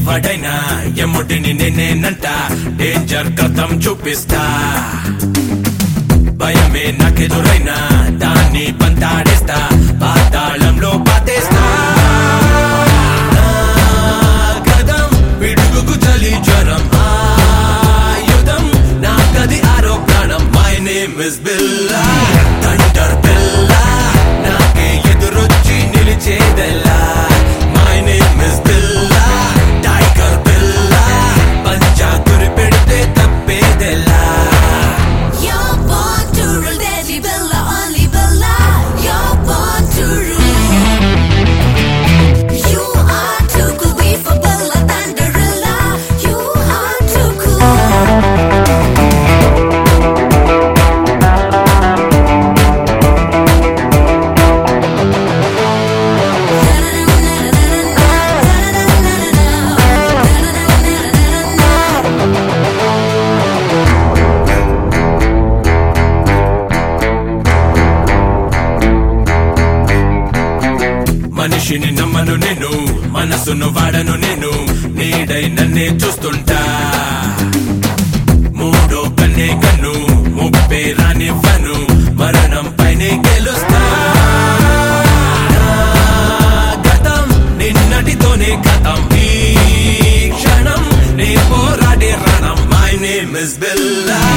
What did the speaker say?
ఎవడైనా ఎమ్ముడిని నేనేనంట డేంజర్ కథం చూపిస్తా భయమే నాకెదురైనా దాన్ని పంతాడేస్తా పాతాళంలో పాతేస్తా నా కథం పిడుగుకు చలి జ్వరం ఆయుధం నాకది ఆరో ప్రాణం my name is Billa thunder Billa నాకే ఎదురొచ్చి నిలిచేదెల్లా my name is Billa tiger Billa పంచా గురి పెడితే తప్పేదెల్లా You're born to rule, deadly Bella, only Bella. You're born to rule. You are too cool, we for Bella, Thunderella. You are too cool. మనిషిని నమ్మను నేను మనసును వాడను నేను నీడై నన్నే చూస్తుంటా మూడో కన్నే కన్ను ముప్పే రానివ్వను మరణం పైనే గెలుస్తా నా గతం నిన్నటితోనే గతం ఈ క్షణం నే పోరాడే రణం మై నేమ్ ఇస్ బిల్లా